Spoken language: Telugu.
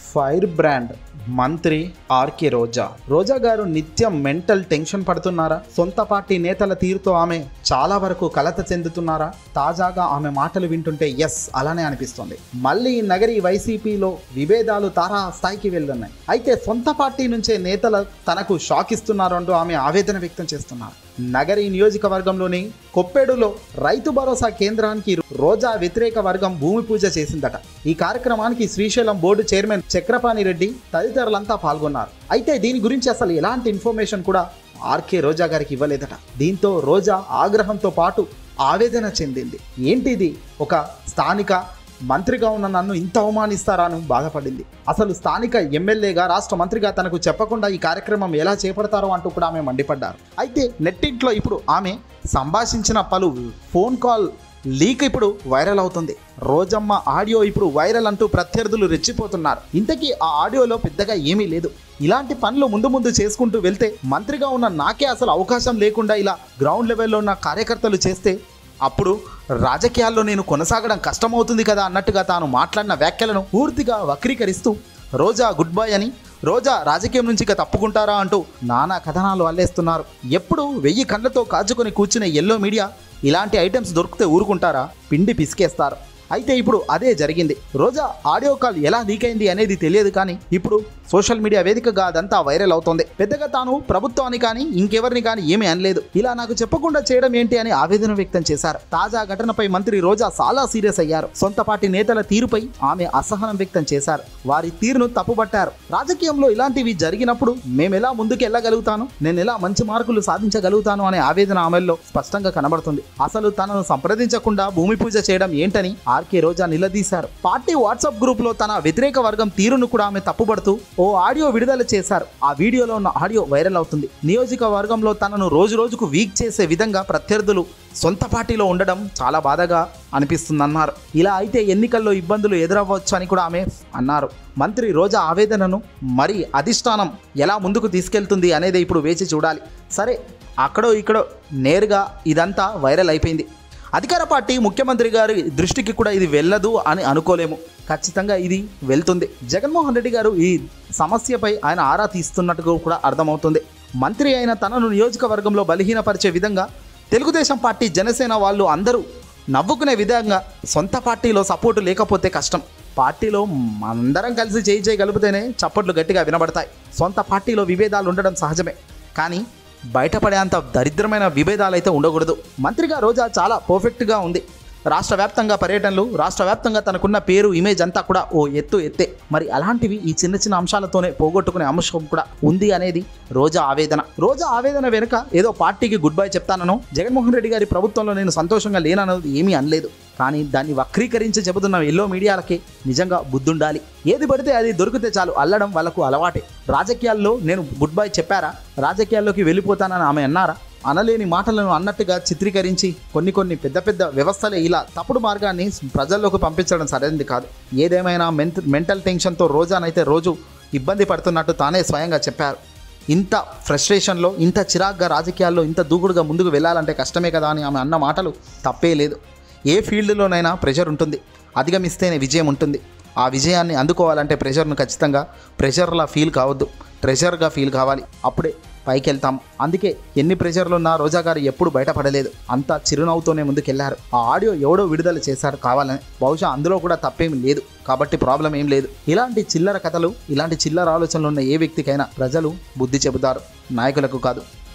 ఫైర్ బ్రాండ్ మంత్రి ఆర్కే రోజా రోజా గారు నిత్యం మెంటల్ టెన్షన్ పడుతున్నారా సొంత పార్టీ నేతల తీరుతో ఆమె చాలా వరకు కలత చెందుతున్నారా తాజాగా ఆమె మాటలు వింటుంటే ఎస్ అలానే అనిపిస్తుంది మళ్ళీ నగరి వైసీపీలో విభేదాలు తారా స్థాయికి వెళ్తున్నాయి అయితే సొంత పార్టీ నుంచే నేతలు తనకు షాక్ ఇస్తున్నారు అంటూ ఆమె ఆవేదన వ్యక్తం చేస్తున్నారు నగరి నియోజకవర్గంలోని కొప్పెడులో రైతు భరోసా కేంద్రానికి రోజా వ్యతిరేక వర్గం భూమి పూజ చేసిందట ఈ కార్యక్రమానికి శ్రీశైలం బోర్డు చైర్మన్ చక్రపాణి రెడ్డి తదితరులంతా పాల్గొన్నారు అయితే దీని గురించి అసలు ఎలాంటి ఇన్ఫర్మేషన్ కూడా ఆర్కే రోజా గారికి ఇవ్వలేదట దీంతో రోజా ఆగ్రహంతో పాటు ఆవేదన చెందింది ఏంటిది ఒక స్థానిక మంత్రిగా ఉన్న నన్ను ఇంత అవమానిస్తారా అని బాధపడింది అసలు స్థానిక ఎమ్మెల్యేగా రాష్ట్ర మంత్రిగా తనకు చెప్పకుండా ఈ కార్యక్రమం ఎలా చేపడతారో అంటూ కూడా ఆమె మండిపడ్డారు అయితే నెట్టింట్లో ఇప్పుడు ఆమె సంభాషించిన పలు ఫోన్ కాల్ లీక్ ఇప్పుడు వైరల్ అవుతుంది రోజమ్మ ఆడియో ఇప్పుడు వైరల్ అంటూ ప్రత్యర్థులు రెచ్చిపోతున్నారు ఇంతకీ ఆ ఆడియోలో పెద్దగా ఏమీ లేదు ఇలాంటి పనులు ముందు ముందు చేసుకుంటూ వెళ్తే మంత్రిగా ఉన్న నాకే అసలు అవకాశం లేకుండా ఇలా గ్రౌండ్ లెవెల్లో ఉన్న కార్యకర్తలు చేస్తే అప్పుడు రాజకీయాల్లో నేను కొనసాగడం కష్టమవుతుంది కదా అన్నట్టుగా తాను మాట్లాడిన వ్యాఖ్యలను పూర్తిగా వక్రీకరిస్తూ రోజా గుడ్ బై అని రోజా రాజకీయం నుంచి ఇక తప్పుకుంటారా అంటూ నానా కథనాలు అల్లేస్తున్నారు ఎప్పుడు వెయ్యి కళ్ళతో కాచుకొని కూర్చునే ఎల్లో మీడియా ఇలాంటి ఐటమ్స్ దొరికితే ఊరుకుంటారా పిండి పిసికేస్తారు అయితే ఇప్పుడు అదే జరిగింది రోజా ఆడియో కాల్ ఎలా లీక్ అయింది అనేది తెలియదు కానీ ఇప్పుడు సోషల్ మీడియా వేదికగా అదంతా వైరల్ అవుతోంది పెద్దగా తాను ప్రభుత్వాన్ని కానీ ఇంకెవరిని కానీ ఏమీ అనలేదు ఇలా నాకు చెప్పకుండా చేయడం ఏంటి అని ఆవేదన వ్యక్తం చేశారు తాజా ఘటనపై మంత్రి రోజా చాలా సీరియస్ అయ్యారు సొంత పార్టీ నేతల తీరుపై ఆమె అసహనం వ్యక్తం చేశారు వారి తీరును తప్పుపట్టారు రాజకీయంలో ఇలాంటివి జరిగినప్పుడు మేము ఎలా ముందుకు వెళ్ళగలుగుతాను నేను ఎలా మంచి మార్కులు సాధించగలుగుతాను అనే ఆవేదన ఆమెల్లో స్పష్టంగా కనబడుతుంది అసలు తనను సంప్రదించకుండా భూమి పూజ చేయడం ఏంటని ఆర్కే రోజా నిలదీశారు పార్టీ వాట్సాప్ గ్రూప్ లో తన వ్యతిరేక వర్గం తీరును కూడా ఆమె తప్పుపడుతూ ఓ ఆడియో విడుదల చేశారు ఆ వీడియోలో ఉన్న ఆడియో వైరల్ అవుతుంది నియోజకవర్గంలో తనను రోజు రోజుకు వీక్ చేసే విధంగా ప్రత్యర్థులు సొంత పార్టీలో ఉండడం చాలా బాధగా అనిపిస్తుందన్నారు ఇలా అయితే ఎన్నికల్లో ఇబ్బందులు ఎదురవ్వచ్చు అని కూడా ఆమె అన్నారు మంత్రి రోజా ఆవేదనను మరి అధిష్టానం ఎలా ముందుకు తీసుకెళ్తుంది అనేది ఇప్పుడు వేచి చూడాలి సరే అక్కడో ఇక్కడో నేరుగా ఇదంతా వైరల్ అయిపోయింది అధికార పార్టీ ముఖ్యమంత్రి గారి దృష్టికి కూడా ఇది వెళ్ళదు అని అనుకోలేము ఖచ్చితంగా ఇది వెళ్తుంది జగన్మోహన్ రెడ్డి గారు ఈ సమస్యపై ఆయన ఆరా తీస్తున్నట్టుగా కూడా అర్థమవుతుంది మంత్రి అయిన తనను నియోజకవర్గంలో బలహీనపరిచే విధంగా తెలుగుదేశం పార్టీ జనసేన వాళ్ళు అందరూ నవ్వుకునే విధంగా సొంత పార్టీలో సపోర్టు లేకపోతే కష్టం పార్టీలో అందరం కలిసి చేయి చేయగలిగితేనే చప్పట్లు గట్టిగా వినబడతాయి సొంత పార్టీలో విభేదాలు ఉండడం సహజమే కానీ బయటపడేంత దరిద్రమైన విభేదాలు అయితే ఉండకూడదు మంత్రిగా రోజా చాలా పర్ఫెక్ట్గా ఉంది రాష్ట్ర వ్యాప్తంగా పర్యటనలు రాష్ట్ర వ్యాప్తంగా తనకున్న పేరు ఇమేజ్ అంతా కూడా ఓ ఎత్తు ఎత్తే మరి అలాంటివి ఈ చిన్న చిన్న అంశాలతోనే పోగొట్టుకునే అంశం కూడా ఉంది అనేది రోజా ఆవేదన రోజా ఆవేదన వెనుక ఏదో పార్టీకి గుడ్ బై చెప్తానను జగన్మోహన్ రెడ్డి గారి ప్రభుత్వంలో నేను సంతోషంగా లేనన్నది ఏమీ అనలేదు కానీ దాన్ని వక్రీకరించి చెబుతున్న ఎల్లో మీడియాలకి నిజంగా బుద్ధుండాలి ఏది పడితే అది దొరికితే చాలు అల్లడం వాళ్ళకు అలవాటే రాజకీయాల్లో నేను గుడ్ బై చెప్పారా రాజకీయాల్లోకి వెళ్ళిపోతానని ఆమె అన్నారా అనలేని మాటలను అన్నట్టుగా చిత్రీకరించి కొన్ని కొన్ని పెద్ద పెద్ద వ్యవస్థలే ఇలా తప్పుడు మార్గాన్ని ప్రజల్లోకి పంపించడం సరైనది కాదు ఏదేమైనా మెంట్ మెంటల్ టెన్షన్తో రోజానైతే రోజు ఇబ్బంది పడుతున్నట్టు తానే స్వయంగా చెప్పారు ఇంత ఫ్రస్ట్రేషన్లో ఇంత చిరాగ్గా రాజకీయాల్లో ఇంత దూకుడుగా ముందుకు వెళ్ళాలంటే కష్టమే కదా అని ఆమె అన్న మాటలు తప్పే లేదు ఏ ఫీల్డ్లోనైనా ప్రెషర్ ఉంటుంది అధిగమిస్తేనే విజయం ఉంటుంది ఆ విజయాన్ని అందుకోవాలంటే ప్రెషర్ను ఖచ్చితంగా ప్రెషర్లా ఫీల్ కావద్దు ట్రెజర్గా ఫీల్ కావాలి అప్పుడే పైకి వెళ్తాం అందుకే ఎన్ని ప్రెషర్లు ఉన్నా రోజా గారు ఎప్పుడు బయటపడలేదు అంతా చిరునవ్వుతోనే ముందుకెళ్లారు ఆ ఆడియో ఎవడో విడుదల చేశారు కావాలని బహుశా అందులో కూడా తప్పేం లేదు కాబట్టి ప్రాబ్లం ఏం లేదు ఇలాంటి చిల్లర కథలు ఇలాంటి చిల్లర ఆలోచనలు ఉన్న ఏ వ్యక్తికైనా ప్రజలు బుద్ధి చెబుతారు నాయకులకు కాదు